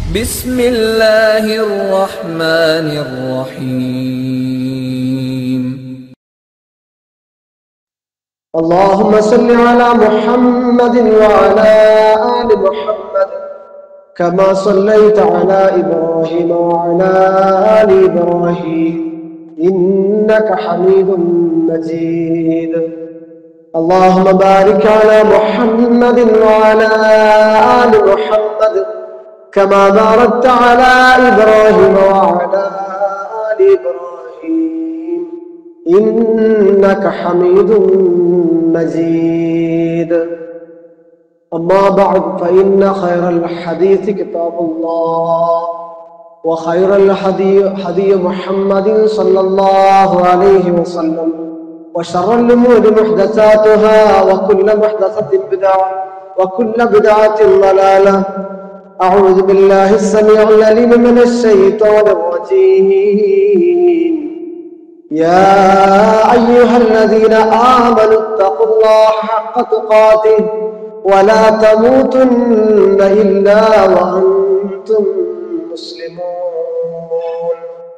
بسم الله الرحمن الرحيم اللهم صل على محمد وعلى آل محمد كما صليت على إبراهيم وعلى آل إبراهيم إنك حميد مجيد اللهم بارك على محمد وعلى آل محمد كما باركت على إبراهيم وعلى آل إبراهيم إنك حميد مجيد أما بعد فإن خير الحديث كتاب الله وخير الحدي حدي محمد صلى الله عليه وسلم وشر الأمور محدثاتها وكل محدثة بدعة وكل بدعة ضلالة أعوذ بالله السميع العليم من الشيطان الرجيم يا أيها الذين آمنوا اتقوا الله حق تقاته ولا تموتن إلا وأنتم مسلمون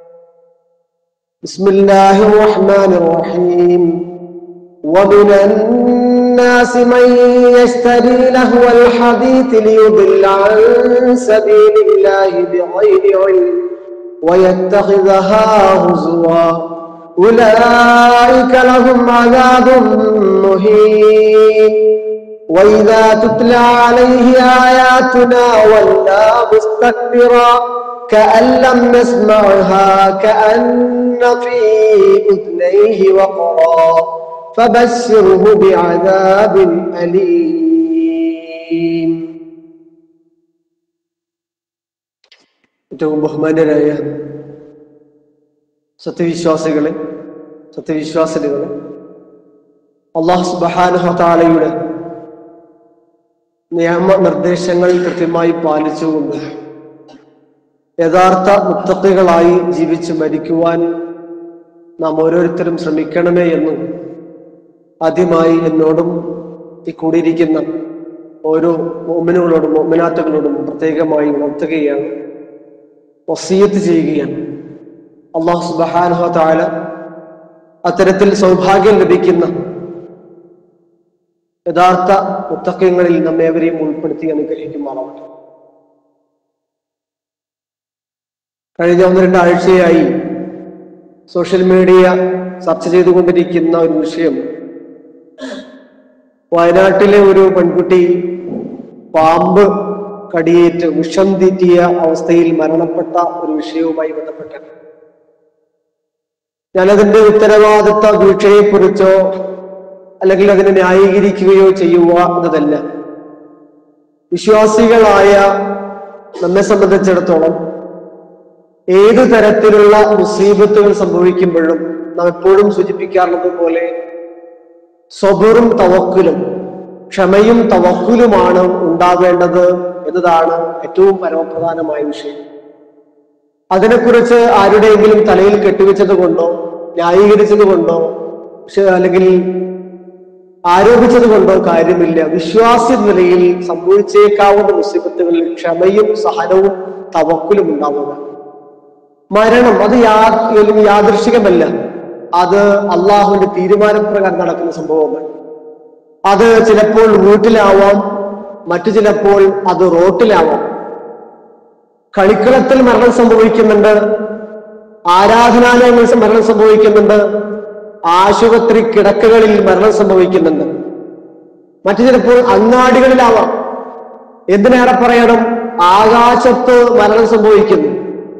بسم الله الرحمن الرحيم ومن الناس من يشتري لهو الحديث ليضل عن سبيل الله بغير علم ويتخذها هزوا أولئك لهم عذاب مهين وإذا تتلى عليه آياتنا ولى مستكبرا كأن لم يسمعها كأن في أذنيه وقرا فبشره بعذاب أليم ഏറ്റവും ബഹുമാന്യരായ സത്യവിശ്വാസികളെ സത്യവിശ്വാസികളെ അള്ളാഹു സുബാനുഹത്താലയുടെ നിയമനിർദ്ദേശങ്ങൾ കൃത്യമായി പാലിച്ചുകൊണ്ട് യഥാർത്ഥ മുത്തക്കുകളായി ജീവിച്ച് മരിക്കുവാൻ നാം ഓരോരുത്തരും ശ്രമിക്കണമേ എന്നും ആദ്യമായി എന്നോടും ഈ കൂടിയിരിക്കുന്ന ഓരോ മോമിനുകളോടും മോമിനാത്തുകളോടും പ്രത്യേകമായി ഉണർത്തുകയാണ് വസീയത്ത് ചെയ്യുകയാണ് അള്ളാഹു സുബാനുഹ താല അത്തരത്തിൽ സൗഭാഗ്യം ലഭിക്കുന്ന യഥാർത്ഥ മുത്തക്കങ്ങളിൽ നമ്മേവരെയും ഉൾപ്പെടുത്തി അനുഗ്രഹിക്കുമാറാവട്ടെ കഴിഞ്ഞ ഒന്ന് രണ്ടാഴ്ചയായി സോഷ്യൽ മീഡിയ ചർച്ച ചെയ്തുകൊണ്ടിരിക്കുന്ന ഒരു വിഷയം വയനാട്ടിലെ ഒരു പെൺകുട്ടി പാമ്പ് കടിയേറ്റ് വിഷം തീറ്റിയ അവസ്ഥയിൽ മരണപ്പെട്ട ഒരു വിഷയവുമായി ബന്ധപ്പെട്ട് ഞാനതിന്റെ ഉത്തരവാദിത്ത വീഴ്ചയെക്കുറിച്ചോ അല്ലെങ്കിൽ അതിനെ ന്യായീകരിക്കുകയോ ചെയ്യുക എന്നതല്ല വിശ്വാസികളായ നമ്മെ സംബന്ധിച്ചിടത്തോളം ഏതു തരത്തിലുള്ള മുസീബത്തുകൾ സംഭവിക്കുമ്പോഴും നാം എപ്പോഴും സൂചിപ്പിക്കാറുള്ളത് പോലെ സ്വബറും തവക്കുലും ക്ഷമയും തവക്കുലുമാണ് ഉണ്ടാവേണ്ടത് എന്നതാണ് ഏറ്റവും പരമപ്രധാനമായ വിഷയം അതിനെക്കുറിച്ച് ആരുടെയെങ്കിലും തലയിൽ കെട്ടിവെച്ചത് കൊണ്ടോ ന്യായീകരിച്ചത് കൊണ്ടോ അല്ലെങ്കിൽ ആരോപിച്ചത് കൊണ്ടോ കാര്യമില്ല വിശ്വാസി നിലയിൽ സംഭവിച്ചേക്കാവുന്ന മുസീബത്തുകളിൽ ക്ഷമയും സഹനവും തവക്കുലും ഉണ്ടാവുക മരണം അത് യാ യാദൃശികമല്ല അത് അള്ളാഹുവിന്റെ തീരുമാനപ്രകാരം നടക്കുന്ന സംഭവമാണ് അത് ചിലപ്പോൾ വീട്ടിലാവാം മറ്റു ചിലപ്പോൾ അത് റോട്ടിലാവാം കളിക്കളത്തിൽ മരണം സംഭവിക്കുന്നുണ്ട് ആരാധനാലയങ്ങളിൽ മരണം സംഭവിക്കുന്നുണ്ട് ആശുപത്രി കിടക്കകളിൽ മരണം സംഭവിക്കുന്നുണ്ട് മറ്റു ചിലപ്പോൾ അങ്ങാടികളിലാവാം എന്തിനേറെ പറയണം ആകാശത്ത് മരണം സംഭവിക്കുന്നു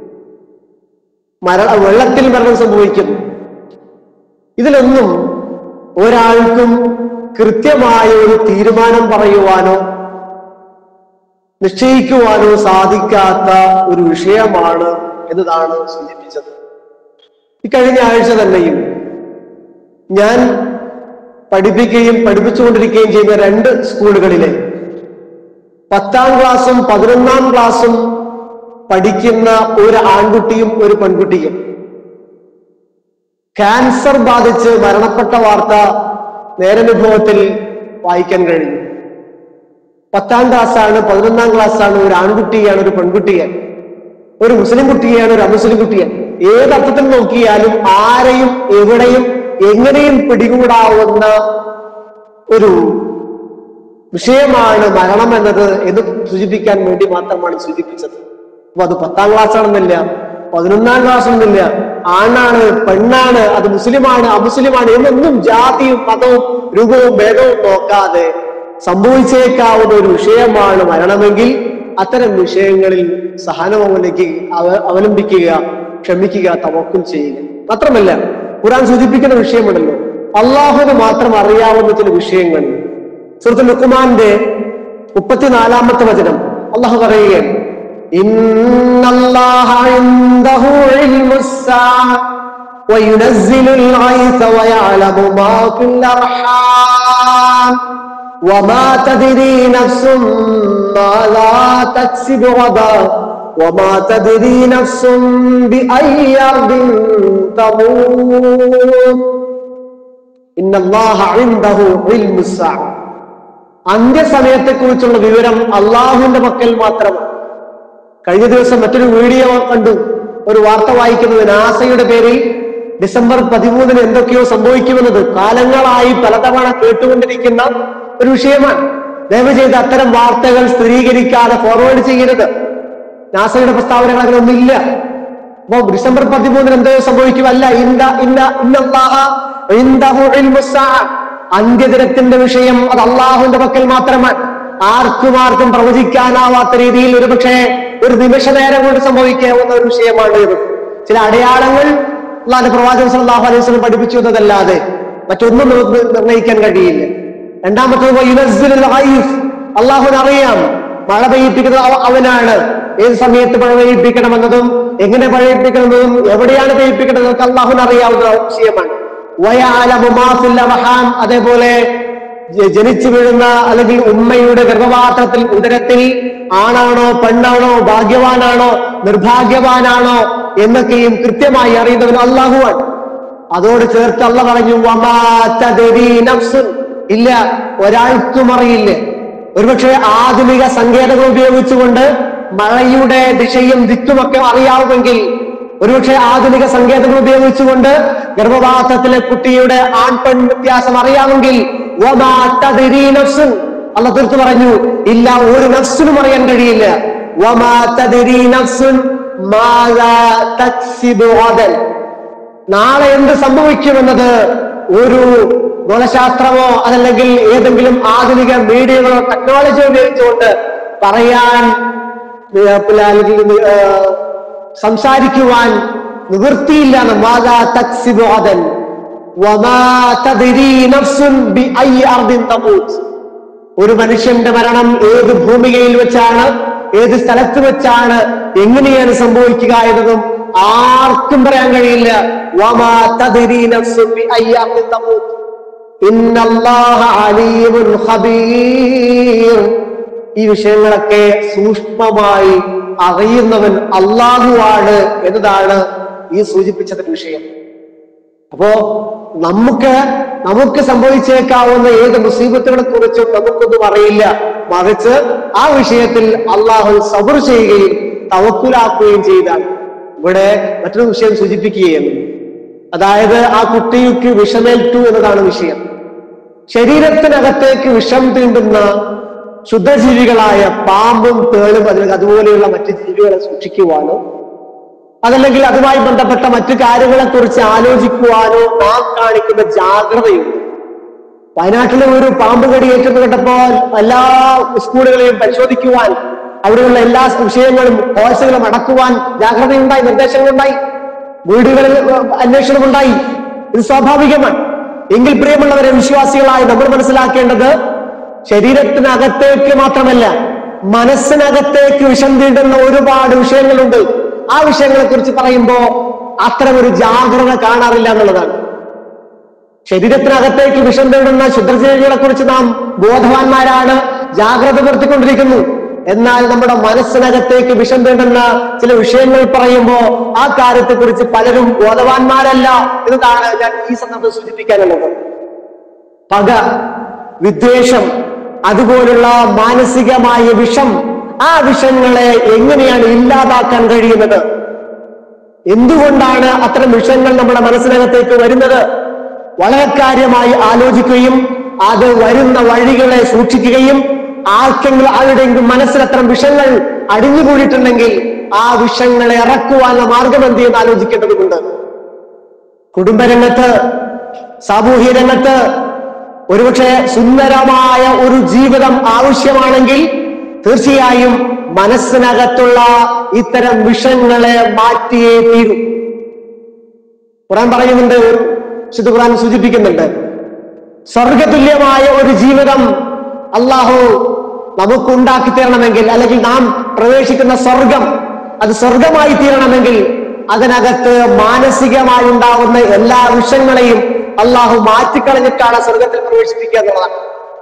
മര വെള്ളത്തിൽ മരണം സംഭവിക്കുന്നു ഇതിലൊന്നും ഒരാൾക്കും കൃത്യമായ ഒരു തീരുമാനം പറയുവാനോ നിശ്ചയിക്കുവാനോ സാധിക്കാത്ത ഒരു വിഷയമാണ് എന്നതാണ് സൂചിപ്പിച്ചത് ഇക്കഴിഞ്ഞ ആഴ്ച തന്നെയും ഞാൻ പഠിപ്പിക്കുകയും പഠിപ്പിച്ചുകൊണ്ടിരിക്കുകയും ചെയ്യുന്ന രണ്ട് സ്കൂളുകളിലെ പത്താം ക്ലാസ്സും പതിനൊന്നാം ക്ലാസ്സും പഠിക്കുന്ന ഒരു ആൺകുട്ടിയും ഒരു പെൺകുട്ടിയും ക്യാൻസർ ബാധിച്ച് മരണപ്പെട്ട വാർത്ത നേരനുഭവത്തിൽ വായിക്കാൻ കഴിഞ്ഞു പത്താം ക്ലാസ് ആണ് പതിനൊന്നാം ക്ലാസ് ആണ് ഒരു ആൺകുട്ടിയാണ് ഒരു പെൺകുട്ടിയാണ് ഒരു മുസ്ലിം കുട്ടിയാണ് ഒരു അമുസ്ലിം കുട്ടിയാണ് ഏത് അർത്ഥത്തിൽ നോക്കിയാലും ആരെയും എവിടെയും എങ്ങനെയും പിടികൂടാവുന്ന ഒരു വിഷയമാണ് മരണം എന്നത് എന്ന് സൂചിപ്പിക്കാൻ വേണ്ടി മാത്രമാണ് സൂചിപ്പിച്ചത് അപ്പൊ അത് പത്താം ക്ലാസ് ആണെന്നില്ല പതിനൊന്നാം ക്ലാസ് ഒന്നുമില്ല ആണാണ് പെണ്ണാണ് അത് മുസ്ലിമാണ് അമുസ്ലിമാണ് എന്നൊന്നും ജാതിയും മതവും രൂപവും ഭേദവും നോക്കാതെ സംഭവിച്ചേക്കാവുന്ന ഒരു വിഷയമാണ് മരണമെങ്കിൽ അത്തരം വിഷയങ്ങളിൽ സഹനം അവലംബിക്കുക അവ- അവലംബിക്കുക ക്ഷമിക്കുക തവക്കും ചെയ്യുക മാത്രമല്ല ഖുറാൻ സൂചിപ്പിക്കുന്ന വിഷയമുണ്ടല്ലോ അള്ളാഹുവിന് മാത്രം അറിയാവുന്ന ചില വിഷയങ്ങൾ സുഹൃത്ത് ലുക്കുമാന്റെ മുപ്പത്തിനാലാമത്തെ വചനം അള്ളാഹു പറയുകയാണ് ഇന്നല്ലാഹ ഇൻദഹു ഇൽമുസ്സാഅ وينزل الغيث ويعلم ما في الأرحام وما تدري نفس ماذا تكسب غدا وما تدري نفس بأي أرض تموت إن الله عنده علم الساعة അന്ത്യസമയത്തെ കുറിച്ചുള്ള വിവരം അള്ളാഹുവിന്റെ പക്കൽ മാത്രമാണ് കഴിഞ്ഞ ദിവസം മറ്റൊരു വീഡിയോ കണ്ടു ഒരു വാർത്ത വായിക്കുന്നത് നാസയുടെ പേരിൽ ഡിസംബർ പതിമൂന്നിന് എന്തൊക്കെയോ സംഭവിക്കുമെന്നത് കാലങ്ങളായി പലതവണ കേട്ടുകൊണ്ടിരിക്കുന്ന ഒരു വിഷയമാണ് ദയവ് ചെയ്ത് അത്തരം വാർത്തകൾ സ്ഥിരീകരിക്കാതെ ഫോർവേഡ് ചെയ്യരുത് നാസയുടെ പ്രസ്താവനകൾ അങ്ങനെ ഒന്നുമില്ല അപ്പൊ ഡിസംബർ പതിമൂന്നിന് എന്തോ സംഭവിക്കുമല്ല ഇന്ന ഇന്ന ഇന്നല്ലാഹ ഇൻദഹു ഇൽമുസ്സാഅ. അന്ത്യദിനത്തിന്റെ വിഷയം അത് അള്ളാഹുവിന്റെ പക്കൽ മാത്രമാണ് ആർക്കും ആർക്കും പ്രവചിക്കാനാവാത്ത രീതിയിൽ ഒരുപക്ഷെ ഒരു നിമിഷ നേരം കൊണ്ട് സംഭവിക്കാവുന്ന ഒരു വിഷയമാണ് ഇത് ചില അടയാളങ്ങൾ അള്ളാന്റെ പ്രവാചകൻ സല്ലല്ലാഹു അലൈഹി വസല്ലം പഠിപ്പിച്ചു എന്നതല്ലാതെ മറ്റൊന്നും നമുക്ക് നിർണ്ണയിക്കാൻ കഴിയില്ല രണ്ടാമത്തത് യുനസ്സിലുൽ ഗൈസ്. അള്ളാഹുവിന് അറിയാം മഴ പെയ്യിപ്പിക്കുന്നത് അവ- അവനാണ് ഏത് സമയത്ത് മഴ പെയ്യിപ്പിക്കണമെന്നതും എങ്ങനെ പെയ്യിപ്പിക്കണമെന്നതും എവിടെയാണ് പെയ്യിപ്പിക്കണമെന്നതൊക്കെ അള്ളാഹുവിന് അറിയാവുന്ന വിഷയമാണ് വയഅലമു മാ ഫിൽ അർഹാം. അതേപോലെ ജ- ജനിച്ചു വീഴുന്ന അല്ലെങ്കിൽ ഉമ്മയുടെ ഗർഭപാത്രത്തിൽ ഉദരത്തിൽ ആണാണോ പെണ്ണാണോ ഭാഗ്യവാനാണോ നിർഭാഗ്യവാനാണോ എന്നൊക്കെയും കൃത്യമായി അറിയുന്നവൻ അള്ളാഹുവാണ് അതോട് ചേർത്ത് അള്ള പറഞ്ഞു വമാ തദ്രി നഫ്സുൻ. ഇല്ല ഒരാൾക്കും അറിയില്ല ഒരുപക്ഷെ ആധുനിക സങ്കേതങ്ങൾ ഉപയോഗിച്ചുകൊണ്ട് മഴയുടെ ദിശയും ദിക്കുമൊക്കെ അറിയാവുമെങ്കിൽ ഒരുപക്ഷെ ആധുനിക സങ്കേതങ്ങൾ ഉപയോഗിച്ചുകൊണ്ട് ഗർഭപാത്രത്തിലെ കുട്ടിയുടെ ആൺ പെൺ വ്യത്യാസം അറിയാമെങ്കിൽ വമാ തദ്രി നഫ്സുൻ. അള്ള തീർത്തു പറഞ്ഞു ഇല്ല ഒരു നഫ്സിനും അറിയാൻ കഴിയില്ല വമാ തദ്രി നഫ്സുൻ മാതാ തക്സിബു ഗദൻ. നാളെ എന്ത് സംഭവിക്കുമെന്നത് ഒരു ഗുണശാസ്ത്രമോ അതല്ലെങ്കിൽ ഏതെങ്കിലും ആധുനിക മീഡിയകളോ ടെക്നോളജിയോ ഉപയോഗിച്ചുകൊണ്ട് പറയാൻ ഏർ, പിന്നെ അല്ലെങ്കിൽ ഏർ, സംസാരിക്കുവാൻ നിവൃത്തിയില്ല എന്ന് മാതാ തക്സിബു ഗദൻ. വമാ തദ്രി നഫ്സുൻ ബിഅയ്യി അർദിൻ തമൂത്ത്. ഒരു മനുഷ്യന്റെ മരണം ഏത് ഭൂമികയിൽ വെച്ചാണ് ഏത് സ്ഥലത്ത് വെച്ചാണ് എങ്ങനെയാണ് സംഭവിക്കുക എന്നതും ആർക്കും പറയാൻ കഴിയില്ല വമാ തദ്രി നഫ്സുൻ ബിഅയ്യി അർദിൻ തമൂത്ത്. ഇന്നല്ലാഹ അലീമുൻ ഖബീർ. ഈ വിഷയങ്ങളൊക്കെ സൂക്ഷ്മമായി അറിയുന്നവൻ അള്ളാഹുവാണ് എന്നതാണ് ഈ സൂചിപ്പിച്ചതിന്റെ വിഷയം അപ്പോ നമുക്ക് നമുക്ക് സംഭവിച്ചേക്കാവുന്ന ഏത് മുസീബത്തുകളെ കുറിച്ചും നമുക്കൊന്നും അറിയില്ല മറിച്ച് ആ വിഷയത്തിൽ അള്ളാഹു സബർ ചെയ്യുകയും തവക്കുലാക്കുകയും ചെയ്താൽ ഇവിടെ മറ്റൊരു വിഷയം സൂചിപ്പിക്കുകയാണ് അതായത് ആ കുട്ടിക്ക് വിഷമേൽറ്റു എന്നതാണ് വിഷയം ശരീരത്തിനകത്തേക്ക് വിഷം തീണ്ടുന്ന ശുദ്ധജീവികളായ പാമ്പും തേളും അതിൽ അതുപോലെയുള്ള മറ്റ് ജീവികളെ സൂക്ഷിക്കുവാനോ അതല്ലെങ്കിൽ അതുമായി ബന്ധപ്പെട്ട മറ്റു കാര്യങ്ങളെ കുറിച്ച് ആലോചിക്കുവാനോ നാം കാണിക്കുന്ന ജാഗ്രതയുണ്ട് വയനാട്ടിലെ ഒരു പാമ്പ് കടി ഏറ്റെന്ന് കേട്ടപ്പോൾ എല്ലാ സ്കൂളുകളെയും പരിശോധിക്കുവാൻ അവിടെയുള്ള എല്ലാ വിഷയങ്ങളും കോഴ്സുകളും അടക്കുവാൻ ജാഗ്രതയുണ്ടായി നിർദ്ദേശങ്ങളുണ്ടായി വീടുകളിൽ ഏർ, അന്വേഷണമുണ്ടായി ഇത് സ്വാഭാവികമാണ് എങ്കിൽ പ്രിയമുള്ളവരെ വിശ്വാസികളായി നമ്മൾ മനസ്സിലാക്കേണ്ടത് ശരീരത്തിനകത്തേക്ക് മാത്രമല്ല മനസ്സിനകത്തേക്ക് വിഷം തീണ്ടുന്ന ഒരുപാട് വിഷയങ്ങളുണ്ട് ആ വിഷയങ്ങളെ കുറിച്ച് പറയുമ്പോ അത്തരം ഒരു ജാഗ്രത കാണാറില്ല എന്നുള്ളതാണ് ശരീരത്തിനകത്തേക്ക് വിഷം തേടുന്ന ശുദ്രജീവികളെ കുറിച്ച് നാം ബോധവാന്മാരാണ് ജാഗ്രത പുലർത്തിക്കൊണ്ടിരിക്കുന്നു എന്നാൽ നമ്മുടെ മനസ്സിനകത്തേക്ക് വിഷം തേടുന്ന ചില വിഷയങ്ങൾ പറയുമ്പോ ആ കാര്യത്തെ കുറിച്ച് പലരും ബോധവാന്മാരല്ല എന്നതാണ് ഞാൻ ഈ സന്ദർഭം സൂചിപ്പിക്കാനുള്ളത് പക വിദ്വേഷം അതുപോലുള്ള മാനസികമായ വിഷം ആ വിഷങ്ങളെ എങ്ങനെയാണ് ഇല്ലാതാക്കാൻ കഴിയുന്നത് എന്തുകൊണ്ടാണ് അത്തരം വിഷയങ്ങൾ നമ്മുടെ മനസ്സിനകത്തേക്ക് വരുന്നത് വളരെ കാര്യമായി ആലോചിക്കുകയും അത് വരുന്ന വഴികളെ സൂക്ഷിക്കുകയും ആർക്കെങ്കിലും ആരുടെയെങ്കിലും മനസ്സിൽ അത്തരം വിഷങ്ങൾ അടിഞ്ഞുകൂടിയിട്ടുണ്ടെങ്കിൽ ആ വിഷങ്ങളെ ഇറക്കുവാനുള്ള മാർഗം എന്ത് ചെയ്യുന്ന ആലോചിക്കേണ്ടതുണ്ട് കുടുംബരംഗത്ത് സാമൂഹ്യ രംഗത്ത് ഒരുപക്ഷെ സുന്ദരമായ ഒരു ജീവിതം ആവശ്യമാണെങ്കിൽ തീർച്ചയായും മനസ്സിനകത്തുള്ള ഇത്തരം വിഷങ്ങളെ മാറ്റിയേ തീരൂ ഖുറാൻ പറയുന്നുണ്ട് വിശുദ്ധ ഖുറാൻ സൂചിപ്പിക്കുന്നുണ്ട് സ്വർഗതുല്യമായ ഒരു ജീവിതം അള്ളാഹു നമുക്ക് ഉണ്ടാക്കി തരണമെങ്കിൽ അല്ലെങ്കിൽ നാം പ്രവേശിക്കുന്ന സ്വർഗം അത് സ്വർഗമായി തീരണമെങ്കിൽ അതിനകത്ത് മാനസികമായി ഉണ്ടാവുന്ന എല്ലാ വിഷങ്ങളെയും അള്ളാഹു മാറ്റിക്കളഞ്ഞിട്ടാണ് സ്വർഗത്തിൽ പ്രവേശിപ്പിക്കുക എന്നുള്ളതാണ്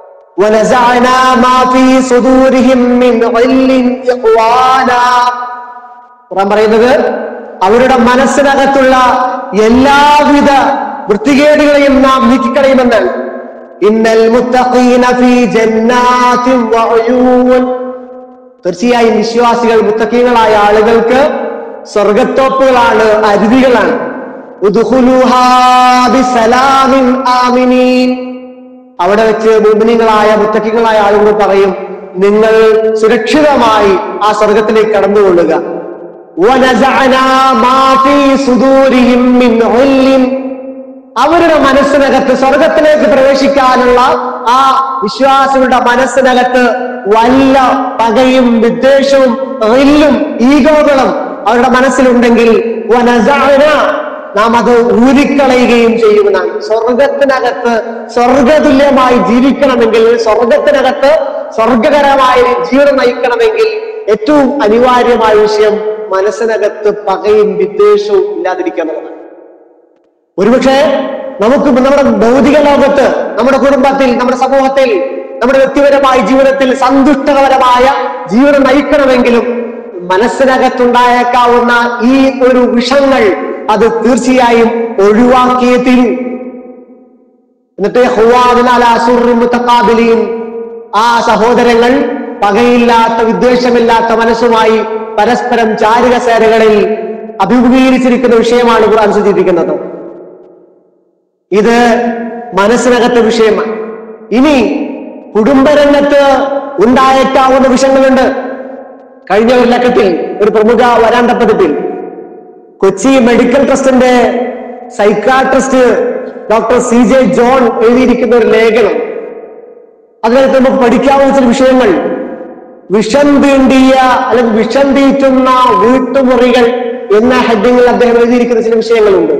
ونزعنا ما في صدورهم من غل إخوانا ഖുറാൻ പറയുന്നത് അവരുടെ മനസ്സിനകത്തുള്ള എല്ലാവിധ വൃത്തികേടുകളെയും നാം നീക്കിക്കളയുമെന്ന് ഇന്നൽ മുത്തഖീന ഫീ ജന്നാത്തിൻ വഅയൂൻ തീർച്ചയായും വിശ്വാസികൾ മുത്തക്കീങ്ങളായ ആളുകൾക്ക് സ്വർഗത്തോപ്പുകളാണ് അരുവികളാണ് ഉദ്ഖുലൂഹാ ബിസലാമിൻ ആമിനീൻ അവിടെ വെച്ച് മുബിനികളായ മുത്തക്കികളായ ആളുകൾ പറയും നിങ്ങൾ സുരക്ഷിതമായി ആ സ്വർഗത്തിലേക്ക് കടന്നുകൊള്ളുക وَنَزَعْنَا مَا فِي صُدُورِهِم مِّنْ غِلٍّ അവരുടെ മനസ്സിനകത്ത് സ്വർഗത്തിലേക്ക് പ്രവേശിക്കാനുള്ള ആ വിശ്വാസികളുടെ മനസ്സിനകത്ത് വല്ല പകയും വിദ്വേഷവും എല്ലും ഈഗോകളും അവരുടെ മനസ്സിലുണ്ടെങ്കിൽ വനസഅന നാം അത് ഊരിക്കളയുകയും ചെയ്യുന്നതാണ് സ്വർഗത്തിനകത്ത് സ്വർഗതുല്യമായി ജീവിക്കണമെങ്കിൽ സ്വർഗത്തിനകത്ത് സ്വർഗകരമായ ജീവിതം നയിക്കണമെങ്കിൽ ഏറ്റവും അനിവാര്യമായ വിഷയം മനസ്സിനകത്ത് പകയും വിദ്വേഷവും ഇല്ലാതിരിക്കുക എന്നുള്ളതാണ് ഒരുപക്ഷെ നമുക്ക് നമ്മുടെ ഭൗതിക ലോകത്ത് നമ്മുടെ കുടുംബത്തിൽ നമ്മുടെ സമൂഹത്തിൽ നമ്മുടെ വ്യക്തിപരമായ ജീവിതത്തിൽ സന്തുഷ്ടകരമായ ജീവിതം നയിക്കണമെങ്കിലും മനസ്സിനകത്തുണ്ടായേക്കാവുന്ന ഈ ഒരു വിഷങ്ങൾ അത് തീർച്ചയായും ഒഴിവാക്കിയേ തീരൂ എന്നിട്ട് ഹുവാദിനാൽ അസുറും മുത്തക്കാബിലിയും ആ സഹോദരങ്ങൾ പകയില്ലാത്ത വിദ്വേഷമില്ലാത്ത മനസ്സുമായി പരസ്പരം ചാരുകസേരകളിൽ അഭിമുഖീകരിച്ചിരിക്കുന്ന വിഷയമാണ് ഖുർആൻ സൂചിപ്പിക്കുന്നത് ഇത് മനസ്സിനകത്തെ വിഷയമാണ് ഇനി കുടുംബരംഗത്ത് ഉണ്ടായേക്കാവുന്ന വിഷയങ്ങളുണ്ട് കഴിഞ്ഞ ഒരു ലക്കത്തിൽ ഒരു പ്രമുഖ വരാന്ത പതിപ്പിൽ കൊച്ചി മെഡിക്കൽ ട്രസ്റ്റിന്റെ psychiatrist doctor C J John എഴുതിയിരിക്കുന്ന ഒരു ലേഖനം അതിനകത്ത് നമുക്ക് പഠിക്കാവുന്ന ചില വിഷയങ്ങൾ വിഷം തീണ്ടിയ അല്ലെങ്കിൽ വിഷം തീറ്റുന്ന വീട്ടുമുറികൾ എന്ന ഹെഡിങ്ങിൽ അദ്ദേഹം എഴുതിയിരിക്കുന്ന ചില വിഷയങ്ങളുണ്ട്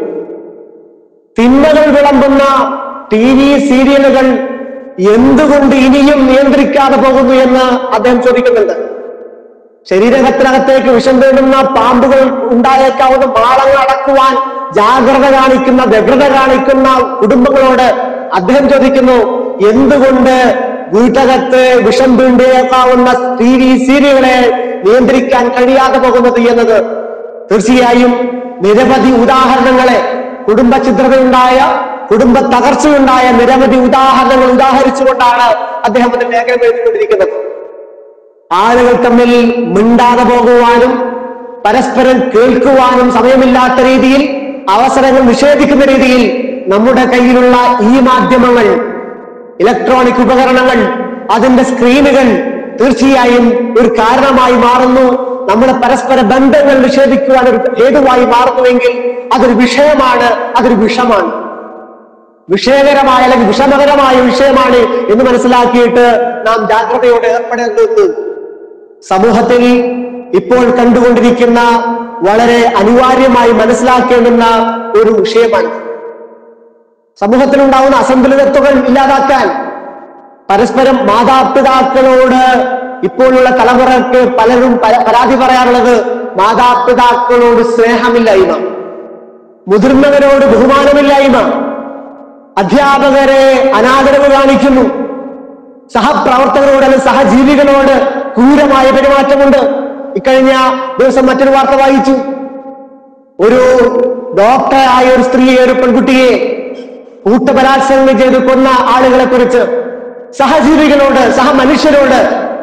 തിന്മകൾ വിളമ്പുന്ന ടി വി സീരിയലുകൾ എന്തുകൊണ്ട് ഇനിയും നിയന്ത്രിക്കാതെ പോകുന്നു എന്ന് അദ്ദേഹം ചോദിക്കുന്നുണ്ട് ശരീരത്തിനകത്തേക്ക് വിഷം തേടുന്ന പാമ്പുകൾ ഉണ്ടായേക്കാവുന്ന മാളങ്ങൾ അടക്കുവാൻ ജാഗ്രത കാണിക്കുന്ന വ്യഗ്രത കാണിക്കുന്ന കുടുംബങ്ങളോട് അദ്ദേഹം ചോദിക്കുന്നു എന്തുകൊണ്ട് വീട്ടകത്ത് വിഷം തീണ്ടേക്കാവുന്ന ടി വി സീരിയലുകളെ നിയന്ത്രിക്കാൻ കഴിയാതെ പോകുന്നത് എന്നത് തീർച്ചയായും നിരവധി ഉദാഹരണങ്ങളെ കുടുംബ ചിത്രതയുണ്ടായ കുടുംബ തകർച്ചയുണ്ടായ നിരവധി ഉദാഹരണങ്ങൾ ഉദാഹരിച്ചുകൊണ്ടാണ് അദ്ദേഹം അതിന്റെ ലേഖനം എഴുതിക്കൊണ്ടിരിക്കുന്നത് ആളുകൾ തമ്മിൽ മിണ്ടാതെ പോകുവാനും പരസ്പരം കേൾക്കുവാനും സമയമില്ലാത്ത രീതിയിൽ അവസരങ്ങൾ നിഷേധിക്കുന്ന രീതിയിൽ നമ്മുടെ കയ്യിലുള്ള ഈ മാധ്യമങ്ങൾ ഇലക്ട്രോണിക് ഉപകരണങ്ങൾ അതിന്റെ സ്ക്രീനുകൾ തീർച്ചയായും ഒരു കാരണമായി മാറുന്നു നമ്മുടെ പരസ്പര ബന്ധങ്ങൾ നിഷേധിക്കുവാൻ ഒരു ഹേതുവായി മാറുന്നുവെങ്കിൽ അതൊരു വിഷയമാണ് അതൊരു വിഷമാണ് വിഷയകരമായ അല്ലെങ്കിൽ വിഷമകരമായ വിഷയമാണ് എന്ന് മനസ്സിലാക്കിയിട്ട് നാം ജാഗ്രതയോടെ ഏർപ്പെടേണ്ടത് സമൂഹത്തിൽ ഇപ്പോൾ കണ്ടുകൊണ്ടിരിക്കുന്ന വളരെ അനിവാര്യമായി മനസ്സിലാക്കേണ്ടുന്ന ഒരു വിഷയമാണ് സമൂഹത്തിലുണ്ടാവുന്ന അസന്തുലിതത്വങ്ങൾ ഇല്ലാതാക്കാൻ പരസ്പരം മാതാപിതാക്കളോട് ഇപ്പോഴുള്ള തലമുറക്ക് പലരും പര- പരാതി പറയാറുള്ളത് മാതാപിതാക്കളോട് സ്നേഹമില്ലായ്മ മുതിർന്നവരോട് ബഹുമാനമില്ലായ്മ അധ്യാപകരെ അനാദരവ് കാണിക്കുന്നു സഹപ്രവർത്തകരോട് അല്ലെങ്കിൽ സഹജീവികളോട് ക്രൂരമായ പെരുമാറ്റമുണ്ട് ഇക്കഴിഞ്ഞ ദിവസം മറ്റൊരു വാർത്ത വായിച്ചു ഒരു ഡോക്ടറായ ഒരു സ്ത്രീയെ ഒരു പെൺകുട്ടിയെ കൂട്ടബലാത്സംഗം ചെയ്ത് കൊന്ന ആളുകളെ കുറിച്ച് സഹജീവികളോട് സഹമനുഷ്യരോട്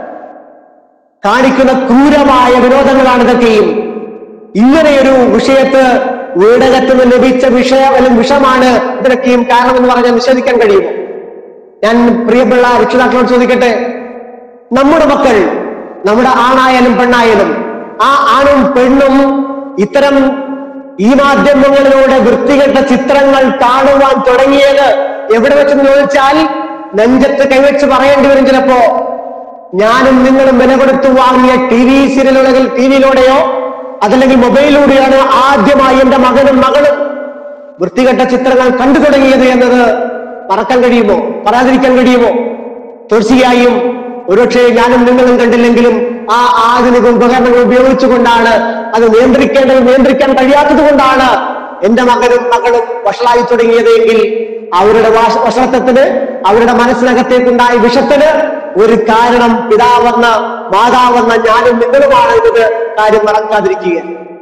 കാണിക്കുന്ന ക്രൂരമായ വിനോദങ്ങളാണ് ഇതൊക്കെയും ഇങ്ങനെയൊരു വിഷയത്ത് വീടകത്ത് നിന്ന് ലഭിച്ച വിഷയം അല്ലെങ്കിൽ വിഷമാണ് ഇതിനൊക്കെയും കാരണമെന്ന് പറഞ്ഞാൽ നിഷേധിക്കാൻ കഴിയുമോ ഞാൻ പ്രിയപ്പെട്ട രക്ഷിതാക്കളോട് ചോദിക്കട്ടെ നമ്മുടെ മക്കൾ നമ്മുടെ ആണായാലും പെണ്ണായാലും ആ ആണും പെണ്ണും ഇത്തരം ഈ മാധ്യമങ്ങളിലൂടെ വൃത്തികെട്ട ചിത്രങ്ങൾ കാണുവാൻ തുടങ്ങിയത് എവിടെ വെച്ചെന്ന് ചോദിച്ചാൽ നെഞ്ചത്ത് കൈവച്ച് പറയേണ്ടി വരും ചിലപ്പോ ഞാനും നിങ്ങളും വില കൊടുത്തു വാങ്ങിയ ടി വി സീരിയലുകളിൽ ടി വിയിലൂടെയോ അതല്ലെങ്കിൽ മൊബൈലിലൂടെയാണ് ആദ്യമായി എന്റെ മകനും മകളും വൃത്തികെട്ട ചിത്രങ്ങൾ കണ്ടു തുടങ്ങിയത് എന്നത് മറക്കാൻ കഴിയുമോ പറയാതിരിക്കാൻ കഴിയുമോ തീർച്ചയായും ഒരുപക്ഷെ ഞാനും നിങ്ങളും കണ്ടില്ലെങ്കിലും ആ ആധുനിക ഉപകരണങ്ങൾ ഉപയോഗിച്ചുകൊണ്ടാണ് അത് നിയന്ത്രിക്കേണ്ടത് നിയന്ത്രിക്കാൻ കഴിയാത്തത് കൊണ്ടാണ് എന്റെ മകനും മകളും വഷളായി തുടങ്ങിയത് എങ്കിൽ അവരുടെ വാശ- വഷളത്വത്തിന് അവരുടെ മനസ്സിനകത്തേക്കുണ്ടായ വിഷത്തിന് ഒരു കാരണം പിതാവെന്ന മാതാവെന്ന ഞാനും നിങ്ങളുമാണ് എന്നത് കാര്യം മറക്കാതിരിക്കുക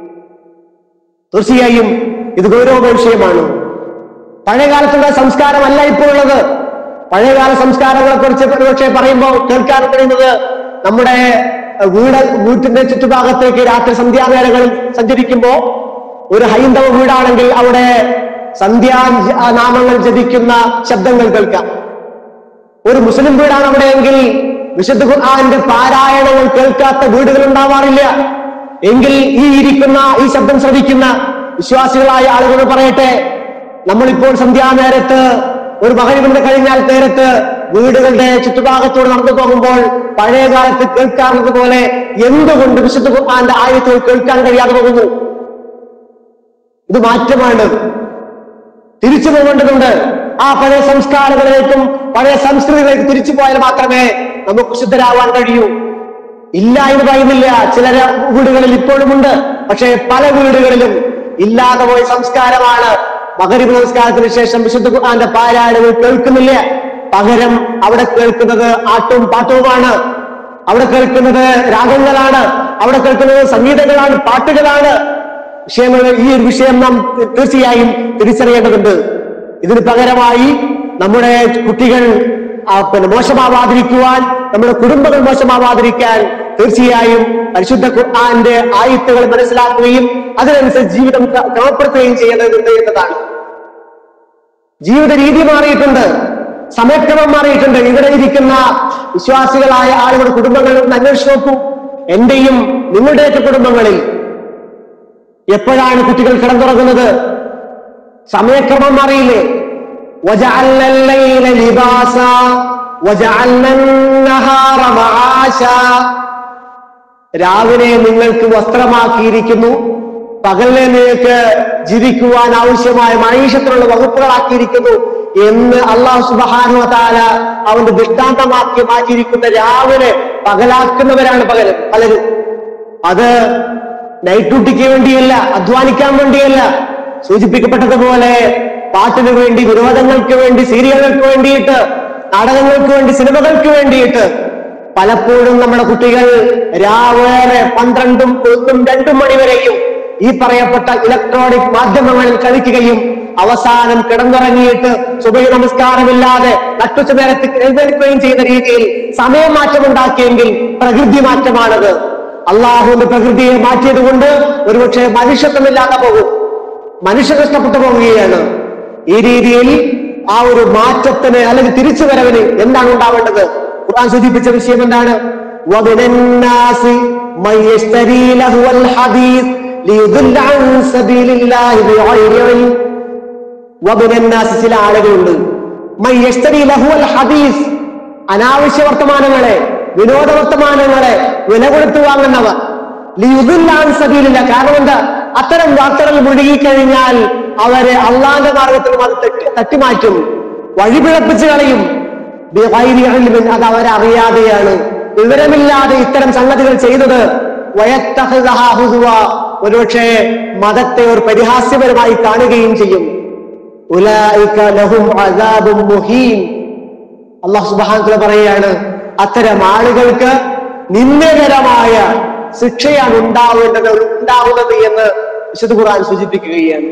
തീർച്ചയായും ഇത് ഗൗരവ വിഷയമാണ് പഴയകാലത്തുള്ള സംസ്കാരമല്ല ഇപ്പോൾ ഉള്ളത് പഴയകാല സംസ്കാരങ്ങളെ കുറിച്ച് ഒരുപക്ഷെ പറയുമ്പോൾ കേൾക്കാൻ കഴിയുന്നത് നമ്മുടെ അഹ്, വീട് വീട്ടിന്റെ ചുറ്റുഭാഗത്തേക്ക് രാത്രി സന്ധ്യാനേരങ്ങളിൽ സഞ്ചരിക്കുമ്പോ ഒരു ഹൈന്ദവ വീടാണെങ്കിൽ അവിടെ സന്ധ്യാ ആ, നാമങ്ങൾ ജപിക്കുന്ന ശബ്ദങ്ങൾ കേൾക്കാം ഒരു മുസ്ലിം വീടാണ് അവിടെയെങ്കിൽ വിശുദ്ധ ഖുർആന്റെ പാരായണങ്ങൾ കേൾക്കാത്ത വീടുകൾ ഉണ്ടാവാറില്ല എങ്കിൽ ഈ ഇരിക്കുന്ന ഈ ശബ്ദം ശ്രവിക്കുന്ന വിശ്വാസികളായ ആളുകൾ പറയട്ടെ നമ്മളിപ്പോൾ സന്ധ്യാനേരത്ത് ഒരു മകരിവിന്റെ കഴിഞ്ഞാൽ നേരത്ത് വീടുകളുടെ ചുറ്റുഭാഗത്തോട് നടന്നു പോകുമ്പോൾ പഴയ കാലത്ത് കേൾക്കാറുള്ളത് പോലെ എന്തുകൊണ്ട് വിശുദ്ധ ഖുർആന്റെ ആയത്തുകൾ കേൾക്കാൻ കഴിയാതെ പോകുന്നു ഇത് മാറ്റമാണ് തിരിച്ചു പോകേണ്ടതുണ്ട് ആ പഴയ സംസ്കാരങ്ങളിലേക്കും പഴയ സംസ്കൃതികളിലേക്ക് തിരിച്ചു പോയാൽ മാത്രമേ നമുക്ക് ശുദ്ധരാവാൻ കഴിയൂ ഇല്ല എന്ന് പറയുന്നില്ല ചില ര- വീടുകളിൽ ഇപ്പോഴും ഉണ്ട് പക്ഷേ പല വീടുകളിലും ഇല്ലാതെ പോയ സംസ്കാരമാണ് മകരീബ് നമസ്കാരത്തിന് ശേഷം വിശുദ്ധ ഖുർആന്റെ പാരായണങ്ങൾ കേൾക്കുന്നില്ല പകരം അവിടെ കേൾക്കുന്നത് ആട്ടും പാട്ടുമാണ് അവിടെ കേൾക്കുന്നത് രാഗങ്ങളാണ് അവിടെ കേൾക്കുന്നത് സംഗീതങ്ങളാണ് പാട്ടുകളാണ് വിഷയങ്ങൾ ഈ ഒരു വിഷയം നാം തീർച്ചയായും തിരിച്ചറിയേണ്ടതുണ്ട് ഇതിന് പകരമായി നമ്മുടെ കുട്ടികൾ ആ, പിന്നെ മോശമാവാതിരിക്കുവാൻ നമ്മുടെ കുടുംബങ്ങൾ മോശമാവാതിരിക്കാൻ തീർച്ചയായും പരിശുദ്ധ ഖുർആന്റെ ആയുത്തുകൾ മനസ്സിലാക്കുകയും അതിനനുസരിച്ച് ജീവിതം ക്ര- ക്രമപ്പെടുത്തുകയും ചെയ്യേണ്ടതുണ്ട് എന്നതാണ് ജീവിത രീതി മാറിയിട്ടുണ്ട് സമയക്രമം മാറിയിട്ടുണ്ട് ഇവിടെ ഇരിക്കുന്ന വിശ്വാസികളായ ആളുകളുടെ കുടുംബങ്ങളിൽ ഒന്ന് അന്വേഷിച്ച് നോക്കൂ എന്റെയും നിങ്ങളുടെയൊക്കെ കുടുംബങ്ങളിൽ എപ്പോഴാണ് കുട്ടികൾ കിടന്നുറങ്ങുന്നത് സമയക്രമം മാറിയില്ലേ وجعلنا الليل لباسا وجعلنا النهار معاشا രാവിലെ നിങ്ങൾക്ക് വസ്ത്രമാക്കിയിരിക്കുന്നു പകലിനെ നിങ്ങൾക്ക് ജീവിക്കുവാൻ ആവശ്യമായ മഴീഷത്തിലുള്ള വകുപ്പുകളാക്കിയിരിക്കുന്നു എന്ന് അള്ളാഹു സുബാനു താല അവന്റെ ദൃഷ്ടാന്തമാക്കി മാറ്റിയിരിക്കുന്ന രാവിലെ പകലാക്കുന്നവരാണ് പകരം പലരും അത് നൈറ്റ് ഡ്യൂട്ടിക്ക് വേണ്ടിയല്ല അധ്വാനിക്കാൻ വേണ്ടിയല്ല സൂചിപ്പിക്കപ്പെട്ടതുപോലെ പാട്ടിന് വേണ്ടി വിനോദങ്ങൾക്ക് വേണ്ടി സീരിയലുകൾക്ക് വേണ്ടിയിട്ട് നാടകങ്ങൾക്ക് വേണ്ടി സിനിമകൾക്ക് വേണ്ടിയിട്ട് പലപ്പോഴും നമ്മുടെ കുട്ടികൾ രാവേറെ പന്ത്രണ്ടും ഒന്നും രണ്ടും മണിവരെയും ഈ പറയപ്പെട്ട ഇലക്ട്രോണിക് മാധ്യമങ്ങളിൽ കളിക്കുകയും അവസാനം കിടന്നുറങ്ങിയിട്ട് സുബഹി നമസ്കാരമില്ലാതെ നട്ടുച്ച നേരത്ത് എഴുന്നേൽക്കുകയും ചെയ്യുന്ന രീതിയിൽ സമയം മാറ്റമുണ്ടാക്കിയെങ്കിൽ പ്രകൃതി മാറ്റമാണത് അള്ളാഹുവിന്റെ പ്രകൃതിയെ മാറ്റിയത് കൊണ്ട് ഒരുപക്ഷെ മനുഷ്യത്വമില്ലാതെ പോകും മനുഷ്യ നഷ്ടപ്പെട്ടു പോവുകയാണ് ഈ രീതിയിൽ ആ ഒരു മാറ്റത്തിന് അല്ലെങ്കിൽ തിരിച്ചു വരവിന് എന്താണ് ഉണ്ടാവേണ്ടത് ഖുർആൻ സൂചിപ്പിച്ച വിഷയം എന്താണ് وَمِنَ النَّاسِ مَن يَشْتَرِي لَهْوَ الْحَدِيثِ لِيُضِلَّ عَن سَبِيلِ اللَّهِ بِغَيْرِ عِلْمٍ وَمِنَ النَّاسِ ചില ആളുകളുണ്ട് മൻ യശ്തരി ലഹുവൽ ഹദീസ് അനാവശ്യ വർത്തമാനങ്ങളെ വിനോദ വർത്തമാനങ്ങളെ വില കൊടുത്തു വാങ്ങുന്നവർ ലിയുദില്ലാൻ സബീലില്ല കാരണം എന്താ അത്തരം വാർത്തകൾ മുഴുകിക്കഴിഞ്ഞാൽ അവരെ അള്ളാന്റെ മാർഗത്തിൽ അത് തട്ടി തട്ടിമാറ്റും വഴിപിഴപ്പിച്ച് കളയും ബിഗൈരി ഇൽമിൻ, അത് അവരറിയാതെയാണ് വിവരമില്ലാതെ ഇത്തരം സംഗതികൾ ചെയ്തത് വയത്തഹ്ദഹാ ഹുദുവ. ഒരുപക്ഷെ മതത്തെ ഒരു പരിഹാസ്യപരമായി കാണുകയും ചെയ്യും ഉലായിക ലഹും അദാബും മുഹീൻ അള്ളാഹു സുബ്ഹാനഹു പറയുകയാണ് അത്തരം ആളുകൾക്ക് നിന്ദകരമായ ശിക്ഷയാണ് ഉണ്ടാവേണ്ടത് ഉണ്ടാവുന്നത് എന്ന് വിശുദ്ധ ഖുർആൻ സൂചിപ്പിക്കുകയാണ്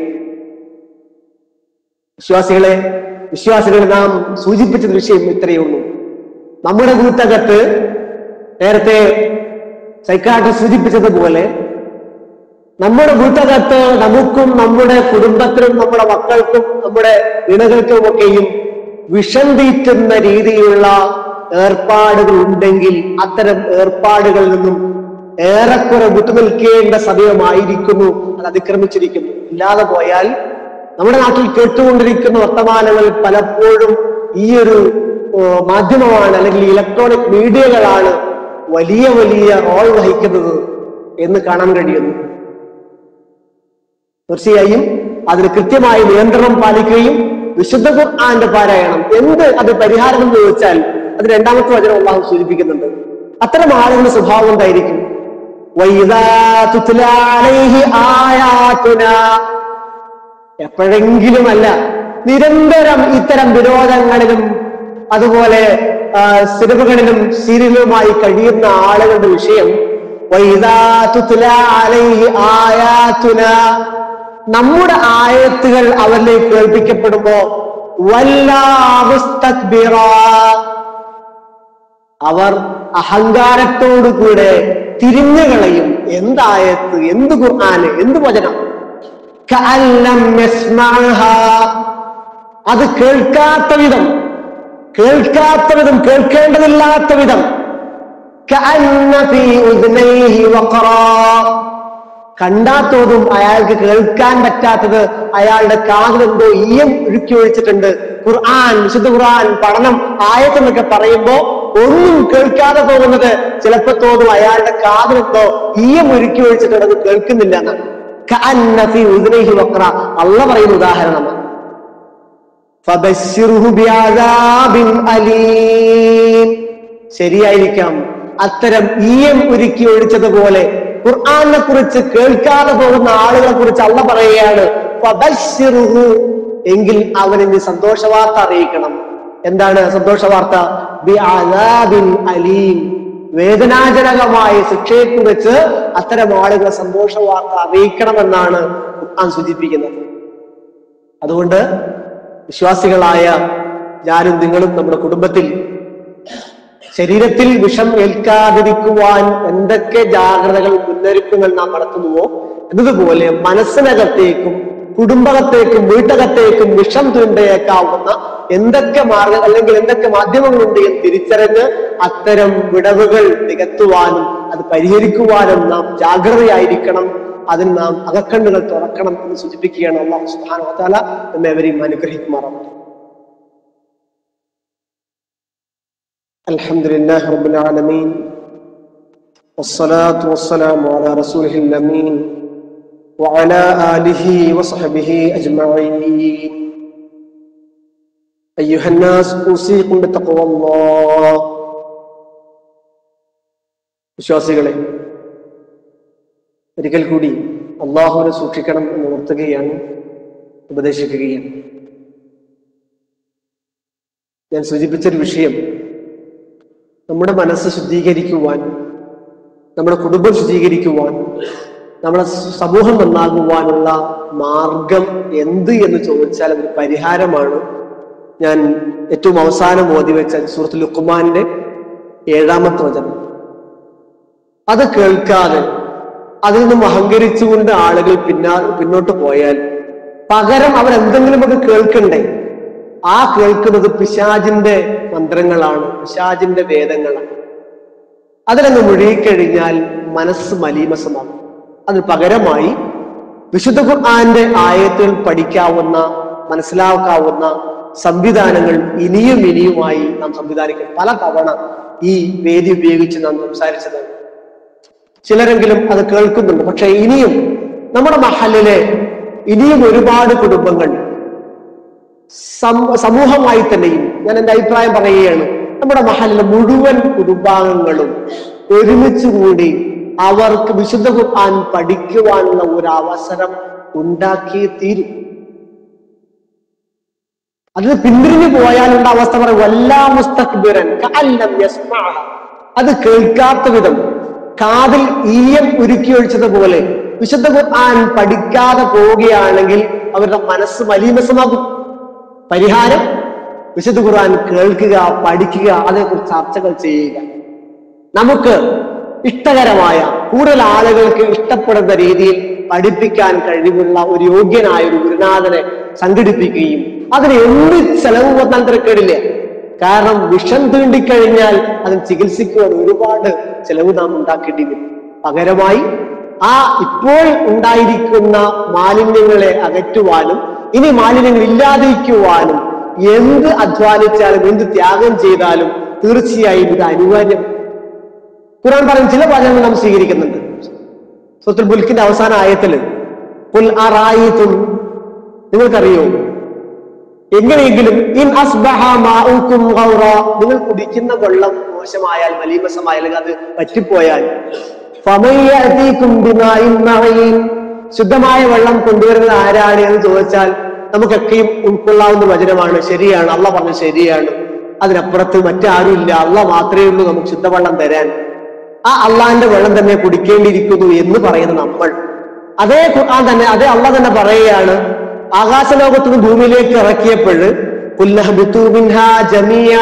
വിശ്വാസികളെ വിശ്വാസികളെ നാം സൂചിപ്പിച്ച വിഷയം ഇത്രയേ ഉള്ളൂ നമ്മുടെ വീട്ടകത്ത് നേരത്തെ സൈക്കാട്രി സൂചിപ്പിച്ചതുപോലെ നമ്മുടെ വീട്ടകത്ത് നമുക്കും നമ്മുടെ കുടുംബത്തിനും നമ്മുടെ മക്കൾക്കും നമ്മുടെ ഇണകൾക്കും ഒക്കെയും വിഷം തീറ്റുന്ന രീതിയിലുള്ള ഏർപ്പാടുകൾ ഉണ്ടെങ്കിൽ അത്തരം ഏർപ്പാടുകളിൽ നിന്നും ഏറെക്കുറെ വിട്ടുനിൽക്കേണ്ട സമയമായിരിക്കുന്നു അത് അതിക്രമിച്ചിരിക്കുന്നു ഇല്ലാതെ പോയാൽ നമ്മുടെ നാട്ടിൽ കേട്ടുകൊണ്ടിരിക്കുന്ന വർത്തമാനങ്ങൾ പലപ്പോഴും ഈ ഒരു ഏർ, മാധ്യമമാണ് അല്ലെങ്കിൽ ഇലക്ട്രോണിക് മീഡിയകളാണ് വലിയ വലിയ റോൾ വഹിക്കുന്നത് എന്ന് കാണാൻ കഴിയുന്നു തീർച്ചയായും അതിന് കൃത്യമായ നിയന്ത്രണം പാലിക്കുകയും വിശുദ്ധ ഖുർആന്റെ പാരായണം എന്ത് അത് പരിഹാരം എന്ന് ചോദിച്ചാൽ അത് രണ്ടാമത്തെ വചനം അള്ളാഹു സൂചിപ്പിക്കുന്നുണ്ട് അത്തരം ആളുകളുടെ സ്വഭാവം എന്തായിരിക്കും വൈദാ തുത്ലാ അലൈഹി ആയാതുനാ എപ്പോഴെങ്കിലുമല്ല നിരന്തരം ഇത്തരം വിരോധങ്ങളിലും അതുപോലെ ആ, സിനിമകളിലും സീരിയലുമായി കഴിയുന്ന ആളുകളുടെ വിഷയം വൈദാ തുത്ലാ അലൈഹി ആയാതുനാ നമ്മുടെ ആയത്തുകൾ അവരിലേക്ക് കേൾപ്പിക്കപ്പെടുമ്പോ വല്ലാ അവർ അഹങ്കാരത്തോടു കൂടെ തിരിഞ്ഞു കളയും എന്തായത്ത് എന്ത് ഖുർആന് എന്ത് വചനം കഅല്ലം യസ്മഅഹാ. അത് കേൾക്കാത്ത വിധം കേൾക്കാത്ത വിധം കേൾക്കേണ്ടതില്ലാത്ത വിധം കഅന്ന ഫീ ഉദ്നൈഹി വഖറാ. കണ്ടാത്തോതും അയാൾക്ക് കേൾക്കാൻ പറ്റാത്തത് അയാളുടെ കാതിലെന്തോ ഈയം ഒഴുക്കി ഒഴിച്ചിട്ടുണ്ട് ഖുർആൻ വിശുദ്ധ ഖുർആൻ പഠനം ആയത്തെന്നൊക്കെ പറയുമ്പോ ഒന്നും കേൾക്കാതെ പോകുന്നത് ചിലപ്പോ തോന്നും അയാളുടെ കാതിലെന്തോ ഈയം ഒരുക്കി ഒഴിച്ചിട്ടുണ്ട് അത് കേൾക്കുന്നില്ല എന്നാണ് കഅന്ന ഫീ ഉദ്നൈഹി വഖറ. അള്ള പറയുന്ന ഉദാഹരണമാണ് ഫബശ്ശിർഹു ബിഅദാബിൻ അലീം ശരിയായിരിക്കാം അത്തരം ഈയം ഒരുക്കി ഒഴിച്ചതുപോലെ ഖുർആനെ കുറിച്ച് കേൾക്കാതെ പോകുന്ന ആളുകളെ കുറിച്ച് അള്ള പറയുകയാണ് ഫബശ്ശിർഹു എങ്കിൽ അവന് നീ സന്തോഷ വാർത്ത അറിയിക്കണം എന്താണ് സന്തോഷ വാർത്ത ബിഅദാബിൻ അലീം വേദനാജനകമായ ശിക്ഷയെ കുറിച്ച് അത്തരം ആളുകളെ സന്തോഷ വാർത്ത അറിയിക്കണമെന്നാണ് ഖുർആൻ സൂചിപ്പിക്കുന്നത് അതുകൊണ്ട് വിശ്വാസികളായ ഞാനും നിങ്ങളും നമ്മുടെ കുടുംബത്തിൽ ശരീരത്തിൽ വിഷം ഏൽക്കാതിരിക്കുവാൻ എന്തൊക്കെ ജാഗ്രതകൾ മുന്നൊരുക്കങ്ങൾ നാം നടത്തുന്നുവോ എന്നതുപോലെ മനസ്സിനകത്തേക്കും കുടുംബകത്തേക്കും വീട്ടകത്തേക്കും വിഷം തുണ്ടയേക്കാവുന്ന എന്തൊക്കെ മാർഗ അല്ലെങ്കിൽ എന്തൊക്കെ മാധ്യമങ്ങളുണ്ട് എന്ന് തിരിച്ചറിഞ്ഞ് അത്തരം വിടവുകൾ നികത്തുവാനും അത് പരിഹരിക്കുവാനും നാം ജാഗ്രതയായിരിക്കണം അതിന് നാം അകക്കണ്ണുകൾ തുറക്കണം എന്ന് സൂചിപ്പിക്കുകയാണ് അള്ളാഹു സുബ്ഹാനഹു വ തആല നമ്മെ അവരെയും അനുഗ്രഹിക്കുമാറാവട്ടെ الحمد لله رب العالمين والصلاة والسلام على رسوله الأمين وعلى آله وصحبه أجمعين أيها الناس أوصيكم بتقوى الله വിശ്വാസികളെ ഒരിക്കൽ കൂടി അള്ളാഹുവിനെ സൂക്ഷിക്കണം എന്ന് ഓർത്തുകയാണ് ഉപദേശിക്കുകയാണ് ഞാൻ സൂചിപ്പിച്ചൊരു വിഷയം നമ്മുടെ മനസ്സ് ശുദ്ധീകരിക്കുവാൻ നമ്മുടെ കുടുംബം ശുദ്ധീകരിക്കുവാൻ നമ്മുടെ സമൂഹം നന്നാകുവാനുള്ള മാർഗം എന്ത് എന്ന് ചോദിച്ചാൽ അതൊരു പരിഹാരമാണ് ഞാൻ ഏറ്റവും അവസാനം ഓതി വെച്ച സുഹൃത്ത് ലുക്കുമാന്റെ ഏഴാമത്തെ വചനം അത് കേൾക്കാതെ അതിൽ നിന്നും അഹങ്കരിച്ചുകൊണ്ട് ആളുകൾ പിന്നാ പിന്നോട്ട് പോയാൽ പകരം അവർ എന്തെങ്കിലുമൊക്കെ കേൾക്കണ്ടേ ആ കേൾക്കുന്നത് പിശാജിന്റെ മന്ത്രങ്ങളാണ് പിശാജിന്റെ വേദങ്ങളാണ് അതിലങ്ങ് മുഴുകിക്കഴിഞ്ഞാൽ മനസ്സ് മലീമസമാകും അതിന് പകരമായി വിശുദ്ധ ഖുർആന്റെ ആയത്തുകൾ പഠിക്കാവുന്ന മനസ്സിലാക്കാവുന്ന സംവിധാനങ്ങൾ ഇനിയും ഇനിയുമായി നാം സംവിധാനിക്കും പല തവണ ഈ വേദി ഉപയോഗിച്ച് നാം സംസാരിച്ചതാണ് ചിലരെങ്കിലും അത് കേൾക്കുന്നുണ്ട് പക്ഷെ ഇനിയും നമ്മുടെ മഹലിലെ ഇനിയും ഒരുപാട് കുടുംബങ്ങൾ സം- സമൂഹമായി തന്നെയും ഞാൻ എന്റെ അഭിപ്രായം പറയുകയാണ് നമ്മുടെ മഹലിലെ മുഴുവൻ കുടുംബാംഗങ്ങളും ഒരുമിച്ച് കൂടി അവർക്ക് വിശുദ്ധ ഖുർആൻ പഠിക്കുവാനുള്ള ഒരു അവസരം ഉണ്ടാക്കിയേ തീരും അതിന് പിന്തിരിഞ്ഞു പോയാലുള്ള അവസ്ഥ പറയും വല്ലാ മുസ്തക്ബിറൻ കഅല്ലം യസ്മഅഹ. അത് കേൾക്കാത്ത വിധം കാതിൽ ഈയം ഉരുക്കി ഒഴിച്ചതുപോലെ വിശുദ്ധ ഖുർആൻ പഠിക്കാതെ പോവുകയാണെങ്കിൽ അവരുടെ മനസ്സ് മലീമസമാകും പരിഹാരം വിശുദ്ധ ഖുർആൻ കേൾക്കുക പഠിക്കുക അതേക്കുറിച്ച് ചർച്ചകൾ ചെയ്യുക നമുക്ക് ഇഷ്ടകരമായ കൂടുതൽ ആളുകൾക്ക് ഇഷ്ടപ്പെടുന്ന രീതിയിൽ പഠിപ്പിക്കാൻ കഴിവുള്ള ഒരു യോഗ്യനായ ഒരു ഗുരുനാഥനെ സംഘടിപ്പിക്കുകയും അതിന് എന്ത് ചെലവ് വന്നാൽ തിരക്കേടില്ല കാരണം വിഷം തീണ്ടിക്കഴിഞ്ഞാൽ അതിന് ചികിത്സിക്കുവാൻ ഒരുപാട് ചെലവ് നാം ഉണ്ടാക്കേണ്ടി വരും പകരമായി ആ ഇപ്പോൾ ഉണ്ടായിരിക്കുന്ന മാലിന്യങ്ങളെ അകറ്റുവാനും ഇനി മാലിന്യങ്ങൾ ഇല്ലാതിരിക്കുവാനും എന്ത് അധ്വാനിച്ചാലും എന്ത് ത്യാഗം ചെയ്താലും തീർച്ചയായും ഇത് അനിവാര്യം ഖുർആൻ പറയും ചില വചനങ്ങൾ നാം സ്വീകരിക്കുന്നുണ്ട് സൂത്തുൽ ബുൽക്കിന്റെ അവസാന ആയത്തില് "ഖുൽ അറായിതും നിങ്ങൾക്കറിയോ എങ്ങനെയെങ്കിലും ഇൻ അസ്ബഹ മാഉക്കും ഗൗറ നിങ്ങൾ കുടിക്കുന്ന വെള്ളം മോശമായാൽ മലീമസമായാൽ അത് പറ്റിപ്പോയാൽ ഫമൻ യഅതീകും ബിമാഇൻ മഈൻ ശുദ്ധമായ വെള്ളം കൊണ്ടുവരുന്നത് ആരാണ് എന്ന് ചോദിച്ചാൽ നമുക്കൊക്കെയും ഉൾക്കൊള്ളാവുന്ന വചനമാണ് ശരിയാണ് അള്ള പറഞ്ഞത് ശരിയാണ് അതിനപ്പുറത്ത് മറ്റാരുമില്ല അള്ള മാത്രമേ ഉള്ളൂ നമുക്ക് ശുദ്ധവെള്ളം തരാൻ ആ അള്ളാന്റെ വെള്ളം തന്നെ കുടിക്കേണ്ടിയിരിക്കുന്നു എന്ന് പറയുന്ന നമ്മൾ അതേ ഖുർആൻ തന്നെ അതേ അള്ള തന്നെ പറയുകയാണ് ആകാശലോകത്തു നിന്ന് ഭൂമിയിലേക്ക് ഇറക്കിയപ്പോൾ "ഖുല്ലഹ്ബിതു മിൻഹാ ജമീഅ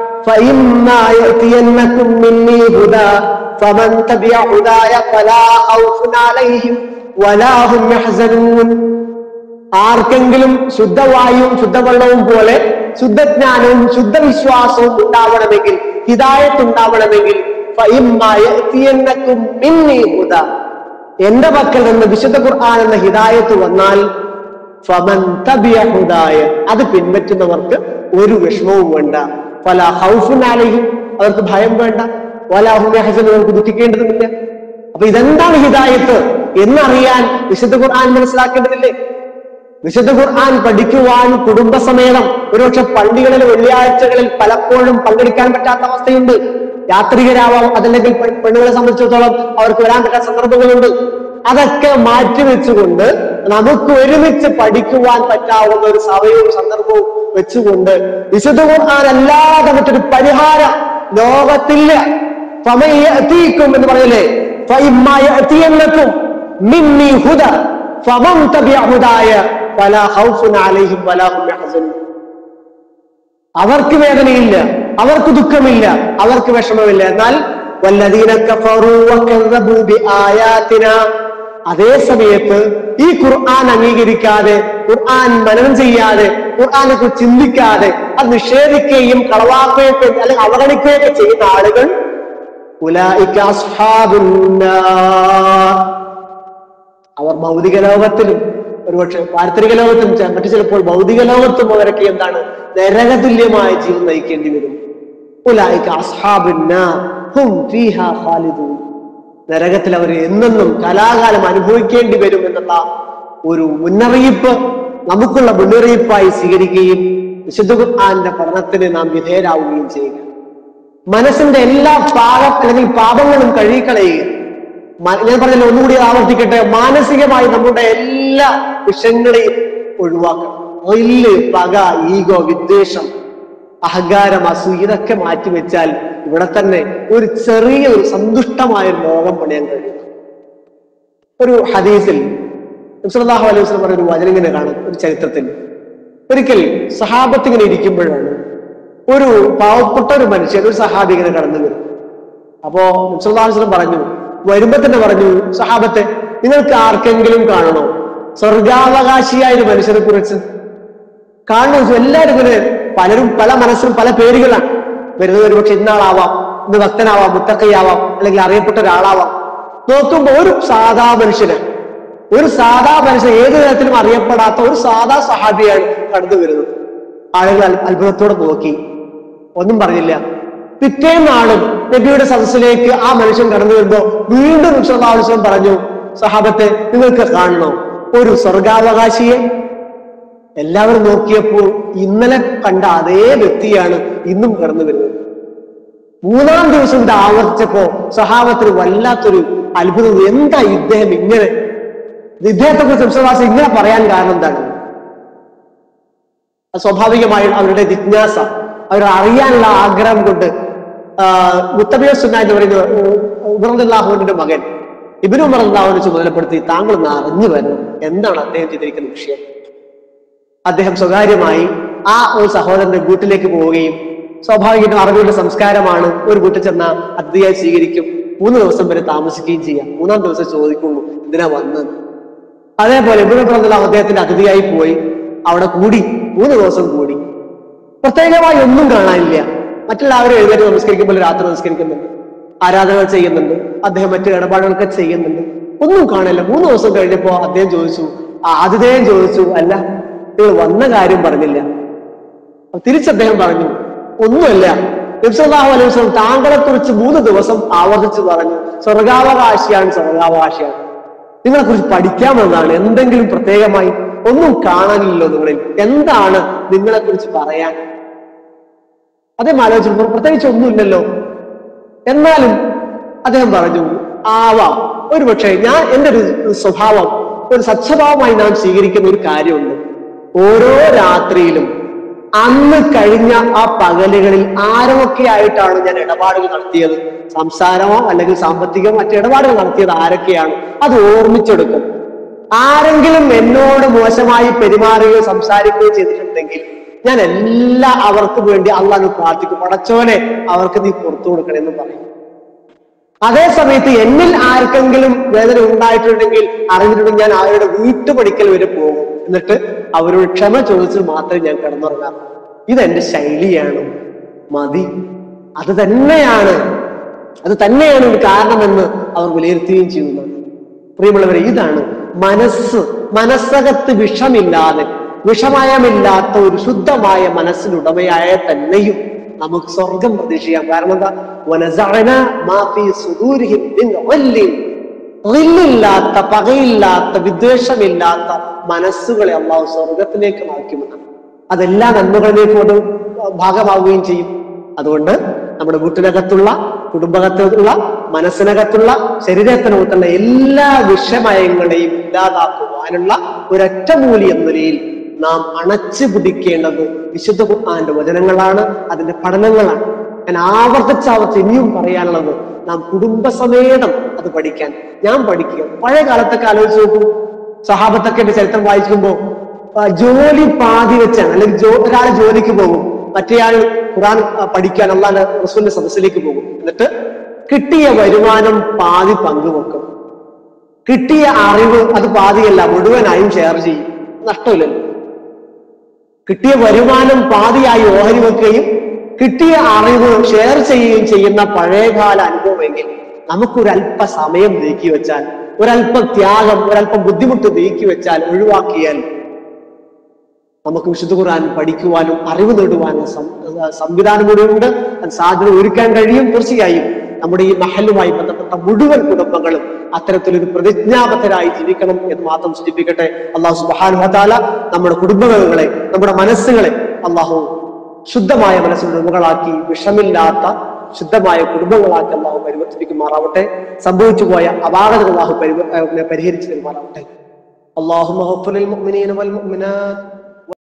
ഫഇമ്മാ യഅതിയന്നകും മിന്നീ ഹുദാ ഫമൻ തബിഅ ഹുദായ ഫലാ ഖൗഫുൻ അലൈഹിം വലാ ഹും യഹ്സനൂൻ ആർക്കെങ്കിലും ശുദ്ധവായുവും ശുദ്ധവെള്ളവും പോലെ ശുദ്ധജ്ഞാനവും ശുദ്ധവിശ്വാസവും ഉണ്ടാവണമെങ്കിൽ ഹിദായത്ത് ഉണ്ടാവണമെങ്കിൽ ഫഇമ്മാ യഅതിയന്നകും മിന്നീ ഹുദാ എന്റെ പക്കൽ നിന്ന് വിശുദ്ധ ഖുർആൻ എന്ന ഹിദായത്ത് വന്നാൽ ഫമൻ തബിയ ഹുദായ അത് പിൻപറ്റുന്നവർക്ക് ഒരു വിഷമവും വേണ്ട പല ഹൗഫുൻ അലൈഹിം അവർക്ക് ഭയം വേണ്ട വലാഹും യഹ്സനും അവർക്ക് ദുഃഖിക്കേണ്ടതുമില്ല അപ്പൊ ഇതെന്താണ് ഹിദായത്ത് എന്നറിയാൻ വിശുദ്ധ ഖുർആൻ മനസ്സിലാക്കേണ്ടതില്ലേ വിശുദ്ധ ഖുർആൻ പഠിക്കുവാൻ കുടുംബസമേതം ഒരുപക്ഷെ പള്ളികളിൽ വെള്ളിയാഴ്ചകളിൽ പലപ്പോഴും പങ്കെടുക്കാൻ പറ്റാത്ത അവസ്ഥയുണ്ട് യാത്രികരാവാം അതല്ലെങ്കിൽ പെ- പെണ്ണുങ്ങളെ സംബന്ധിച്ചിടത്തോളം അവർക്ക് വരാൻ പറ്റാത്ത സന്ദർഭങ്ങളുണ്ട് അതൊക്കെ മാറ്റിവെച്ചുകൊണ്ട് നമുക്ക് ഒരുമിച്ച് പഠിക്കുവാൻ പറ്റാവുന്ന ഒരു സമയവും സന്ദർഭവും വെച്ചുകൊണ്ട് വിശുദ്ധ ഖുർആൻ അല്ലാതെ മറ്റൊരു പരിഹാരം ലോകത്തില്ല ഫമൻ യഅതീക്കും എന്ന് പറയല്ലേ ഫഇമ്മാ യഅതിയന്നകും മിന്നി ഹുദ ഫമൻ തബിഅ ഹുദായ ഫലാ ഖൗഫുൻ അലൈഹിം വലാ ഹും യഹ്സനൂൻ അവർക്ക് വേദനയില്ല അവർക്ക് ദുഃഖമില്ല അവർക്ക് വിഷമമില്ല എന്നാൽ വല്ലദീന കഫറൂ വകദ്ദബൂ ബിആയാതിന അതേ സമയത്ത് ഈ ഖുർആൻ അംഗീകരിക്കാതെ ഖുർആൻ മനനം ചെയ്യാതെ ഖുർആനെ കുറിച്ച് ചിന്തിക്കാതെ അത് നിഷേധിക്കുകയും കളവാക്കുകയൊക്കെ അല്ലെങ്കിൽ അവഗണിക്കുകയൊക്കെ ചെയ്യുന്ന ആളുകൾ ഉലായിക അസ്ഹാബുൻ നാർ. അവർ ഭൗതിക ലോകത്തിലും ഒരുപക്ഷെ പാരിത്രിക ലോകത്തും ചെ- മറ്റു ചിലപ്പോൾ ഭൗതിക ലോകത്തും അവരൊക്കെ എന്താണ് നരകതുല്യമായ ജീവൻ നയിക്കേണ്ടി വരും ഉലായിക അസ്ഹാബുൻ നാർ. ഹും ഫീഹാ ഖാലിദൂൻ. നരകത്തിൽ അവർ എന്നെന്നും കലാകാലം അനുഭവിക്കേണ്ടി വരും എന്നുള്ള ഒരു മുന്നറിയിപ്പ് നമുക്കുള്ള മുന്നറിയിപ്പായി സ്വീകരിക്കുകയും വിശുദ്ധ ഖുർആന്റെ പഠനത്തിന് നാം വിധേയരാവുകയും ചെയ്യുക മനസ്സിന്റെ എല്ലാ പാപം അല്ലെങ്കിൽ പാപങ്ങളും കഴുകിക്കളയുക മ- ഞാൻ പറഞ്ഞല്ലോ ഒന്നുകൂടി ആവർത്തിക്കട്ടെ മാനസികമായി നമ്മുടെ എല്ലാ വിഷയങ്ങളെയും ഒഴിവാക്കണം ഒയില് പക ഈഗോ വിദ്വേഷം അഹങ്കാരം അസൂയ ഇതൊക്കെ മാറ്റിവെച്ചാൽ ഇവിടെ തന്നെ ഒരു ചെറിയ ഒരു സന്തുഷ്ടമായ ഒരു ലോകം പണിയാൻ കഴിയും ഒരു ഹദീസിൽ നബ്സല്ലാഹു അലൈഹി വസ്ലം പറഞ്ഞ ഒരു വചനം ഇങ്ങനെ കാണും ഒരു ചരിത്രത്തിൽ ഒരിക്കൽ സഹാബത്ത് ഇങ്ങനെ ഇരിക്കുമ്പോഴാണ് ഒരു പാവപ്പെട്ട ഒരു മനുഷ്യൻ ഒരു സഹാബി ഇങ്ങനെ കടന്നു വരും അപ്പോ നബ്സല്ലാസ്ലം പറഞ്ഞു വരുമ്പോ തന്നെ പറഞ്ഞു സഹാബത്തെ നിങ്ങൾക്ക് ആർക്കെങ്കിലും കാണണോ സ്വർഗാവകാശിയായ ഒരു മനുഷ്യനെ കുറിച്ച് കാണുന്നു എല്ലാവരും ഇങ്ങനെ പലരും പല മനസ്സിലും പല പേരുകളാണ് വരുന്നത് ഒരു പക്ഷെ ഇന്നാളാവാം ഇന്ന് ഭക്തനാവാം മുത്തക്കയാവാം അല്ലെങ്കിൽ അറിയപ്പെട്ട ഒരാളാവാം നോക്കുമ്പോ ഒരു സാധാ മനുഷ്യന് ഒരു സാധാ മനുഷ്യൻ ഏത് തരത്തിലും അറിയപ്പെടാത്ത ഒരു സാധാ സഹാബിയാണ് കടന്നു വരുന്നത് ആളുകൾ അൽ- അത്ഭുതത്തോടെ നോക്കി ഒന്നും പറഞ്ഞില്ല പിറ്റേന്നാളും നബിയുടെ സദസ്സിലേക്ക് ആ മനുഷ്യൻ കടന്നു വരുമ്പോ വീണ്ടും വിശ്വനാവശ്യം പറഞ്ഞു സഹാബത്തെ നിങ്ങൾക്ക് കാണണോ ഒരു സ്വർഗാവകാശിയെ എല്ലാവരും നോക്കിയപ്പോൾ ഇന്നലെ കണ്ട അതേ വ്യക്തിയാണ് ഇന്നും കടന്നു വരുന്നത് മൂന്നാം ദിവസം ഇത് ആവർത്തിച്ചപ്പോ സഹാബത്തിന് വല്ലാത്തൊരു അത്ഭുതം എന്താ ഇദ്ദേഹം ഇങ്ങനെ ഇദ്ദേഹത്തെ കുറിച്ച് വിശ്വാസം ഇങ്ങനെ പറയാൻ കാരണം എന്താണ് അത് സ്വാഭാവികമായും അവരുടെ ജിജ്ഞാസ അവർ അറിയാനുള്ള ആഗ്രഹം കൊണ്ട് മുത്തബിയ സുന്ന എന്ന് പറയുന്ന ഉമർദാഹുവിന്റെ മകൻ ഇബിനു ഉമർദാഹുവിനെ ചുമതലപ്പെടുത്തി താങ്കൾ ഒന്ന് അറിഞ്ഞു വരണം എന്താണ് അദ്ദേഹം ചെയ്തിരിക്കുന്ന വിഷയം അദ്ദേഹം സ്വകാര്യമായി ആ ഒരു സഹോദരന്റെ വീട്ടിലേക്ക് പോവുകയും സ്വാഭാവികമായിട്ടും അറബിയുടെ സംസ്കാരമാണ് ഒരു വീട്ടിൽ ചെന്ന അതിഥിയായി സ്വീകരിക്കും മൂന്ന് ദിവസം വരെ താമസിക്കുകയും ചെയ്യാം മൂന്നാം ദിവസം ചോദിക്കുള്ളൂ എന്തിനാ വന്നത് അതേപോലെ ഇബ്രാഹിം റളിയല്ലാഹു അദ്ദേഹത്തിന്റെ അതിഥിയായി പോയി അവിടെ കൂടി മൂന്ന് ദിവസം കൂടി പ്രത്യേകമായി ഒന്നും കാണാനില്ല മറ്റുള്ളവരും എഴുന്നേറ്റ് നമസ്കരിക്കുമ്പോൾ രാത്രി നമസ്കരിക്കുന്നുണ്ട് ആരാധനകൾ ചെയ്യുന്നുണ്ട് അദ്ദേഹം മറ്റു ഇടപാടുകളൊക്കെ ചെയ്യുന്നുണ്ട് ഒന്നും കാണില്ല മൂന്ന് ദിവസം കഴിഞ്ഞപ്പോ അദ്ദേഹം ചോദിച്ചു ആ ആതിഥേയം ചോദിച്ചു അല്ല നിങ്ങൾ വന്ന കാര്യം പറഞ്ഞില്ല അപ്പൊ തിരിച്ച് അദ്ദേഹം പറഞ്ഞു ഒന്നുമല്ല നബ്സല്ലാഹു അലൈഹി വസല്ലം താങ്കളെ കുറിച്ച് മൂന്ന് ദിവസം ആവർത്തിച്ച് പറഞ്ഞു സ്വർഗാവകാശിയാണ് സ്വർഗാവകാശിയാണ് നിങ്ങളെ കുറിച്ച് പഠിക്കാമെന്നാണ് എന്തെങ്കിലും പ്രത്യേകമായി ഒന്നും കാണാനില്ലല്ലോ നിങ്ങളിൽ എന്താണ് നിങ്ങളെ കുറിച്ച് പറയാൻ അദ്ദേഹം ആലോചിച്ചപ്പോൾ പ്രത്യേകിച്ച് ഒന്നുമില്ലല്ലോ എന്നാലും അദ്ദേഹം പറഞ്ഞു ആവാം ഒരുപക്ഷെ ഞാൻ എൻ്റെ ഒരു സ്വഭാവം ഒരു സത്സ്വഭാവമായി നാം സ്വീകരിക്കുന്ന ഒരു കാര്യമുണ്ട് ഓരോ രാത്രിയിലും അന്ന് കഴിഞ്ഞ ആ പകലുകളിൽ ആരൊക്കെ ആയിട്ടാണ് ഞാൻ ഇടപാടുകൾ നടത്തിയത് സംസാരമോ അല്ലെങ്കിൽ സാമ്പത്തികമോ മറ്റു ഇടപാടുകൾ നടത്തിയത് ആരൊക്കെയാണ് അത് ഓർമ്മിച്ചെടുക്കും ആരെങ്കിലും എന്നോട് മോശമായി പെരുമാറുകയോ സംസാരിക്കുകയോ ചെയ്തിട്ടുണ്ടെങ്കിൽ ഞാൻ എല്ലാ അവർക്ക് വേണ്ടി അള്ളാഹ് പ്രാർത്ഥിക്കും പടച്ചോനെ അവർക്ക് നീ പുറത്തു കൊടുക്കണമെന്ന് പറയും അതേ സമയത്ത് എന്നിൽ ആർക്കെങ്കിലും വേദന ഉണ്ടായിട്ടുണ്ടെങ്കിൽ അറിഞ്ഞിട്ടുണ്ടെങ്കിൽ ഞാൻ അവരുടെ വീട്ടുപടിക്കൽ വരെ പോകും എന്നിട്ട് അവരോട് ക്ഷമ ചോദിച്ചിട്ട് മാത്രമേ ഞാൻ കിടന്നുറങ്ങാം ഇതെന്റെ ശൈലിയാണ് മതി അത് തന്നെയാണ് അത് തന്നെയാണ് ഒരു കാരണമെന്ന് അവർ വിലയിരുത്തുകയും ചെയ്യുന്നത് പ്രിയമുള്ളവരെ ഇതാണ് മനസ്സ് മനസ്സകത്ത് വിഷമില്ലാതെ വിഷമയമില്ലാത്ത ഒരു ശുദ്ധമായ മനസ്സിനുടമയായ തന്നെയും നമുക്ക് സ്വർഗം പ്രതീക്ഷിക്കാം കാരണം എന്താ വനസഅന മാ ഫീ സുദൂരിഹിം മിൻ ഗില്ലിൻ. ഗില്ലില്ലാത്ത പകയില്ലാത്ത വിദ്വേഷമില്ലാത്ത മനസ്സുകളെ അള്ളാഹു സ്വർഗത്തിലേക്ക് നയിക്കുമെന്നാണ് അതെല്ലാ നന്മകളിലേക്കും അത് ഭാഗമാവുകയും ചെയ്യും അതുകൊണ്ട് നമ്മുടെ വീട്ടിനകത്തുള്ള കുടുംബകത്തുള്ള മനസ്സിനകത്തുള്ള ശരീരത്തിനകത്തുള്ള എല്ലാ വിഷമയങ്ങളെയും ഇല്ലാതാക്കുവാനുള്ള ഒരൊറ്റമൂലി എന്ന നിലയിൽ നാം അണച്ചു പിടിക്കേണ്ടത് വിശുദ്ധ ഖുർആന്റെ വചനങ്ങളാണ് അതിന്റെ പഠനങ്ങളാണ് ഞാൻ ആവർത്തിച്ചാവർത്തി ഇനിയും പറയാനുള്ളത് നാം കുടുംബസമേതം അത് പഠിക്കാൻ ഞാൻ പഠിക്കുക പഴയ കാലത്തൊക്കെ ആലോചിച്ച് നോക്കൂ സഹാബത്തൊക്കെ എന്റെ ചരിത്രം വായിക്കുമ്പോൾ ആ, ജോലി പാതി വെച്ചാണ് അല്ലെങ്കിൽ ജോ ഒരാൾ ജോലിക്ക് പോകും മറ്റേയാൾ ഖുറാൻ ആ, പഠിക്കാൻ അള്ളാഹ് റസൂലിന്റെ സദസ്സിലേക്ക് പോകും എന്നിട്ട് കിട്ടിയ വരുമാനം പാതി പങ്കുവെക്കും കിട്ടിയ അറിവ് അത് പാതിയല്ല മുഴുവനായും ഷെയർ ചെയ്യും നഷ്ടമില്ലല്ലോ കിട്ടിയ വരുമാനം പാതിയായി ഓഹരി വെക്കുകയും കിട്ടിയ അറിവ് ഷെയർ ചെയ്യുകയും ചെയ്യുന്ന പഴയകാല അനുഭവമെങ്കിൽ നമുക്കൊരല്പ സമയം നീക്കി വെച്ചാൽ ഒരല്പം ത്യാഗം ഒരല്പം ബുദ്ധിമുട്ട് നീക്കി വെച്ചാൽ ഒഴിവാക്കിയാൽ നമുക്ക് വിശുദ്ധ ഖുർആൻ പഠിക്കുവാനും അറിവ് നേടുവാനും സം- സംവിധാനം കൂടി ഉണ്ട് അത് സാധ്യത ഒരുക്കാൻ കഴിയും തീർച്ചയായും നമ്മുടെ ഈ മഹലുമായി ബന്ധപ്പെട്ട മുഴുവൻ കുടുംബങ്ങളും അത്തരത്തിലൊരു പ്രതിജ്ഞാബദ്ധരായി ജീവിക്കണം എന്ന് മാത്രം സൂചിപ്പിക്കട്ടെ അള്ളാഹു സുബാനുഹത്താല നമ്മുടെ കുടുംബങ്ങളെ നമ്മുടെ മനസ്സുകളെ അള്ളാഹു ശുദ്ധമായ മനസ്സിന്റെ ഉടമകളാക്കി വിഷമില്ലാത്ത ശുദ്ധമായ കുടുംബങ്ങളാക്കി അള്ളാഹു പരിവർത്തിപ്പിക്കുമാറാവട്ടെ സംഭവിച്ചു പോയ അപാകതകൾ അള്ളാഹു പരിവ- ഏഹ് പരിഹരിച്ചു തരുമാറാവട്ടെ اللهم اغفر للمؤمنين والمؤمنات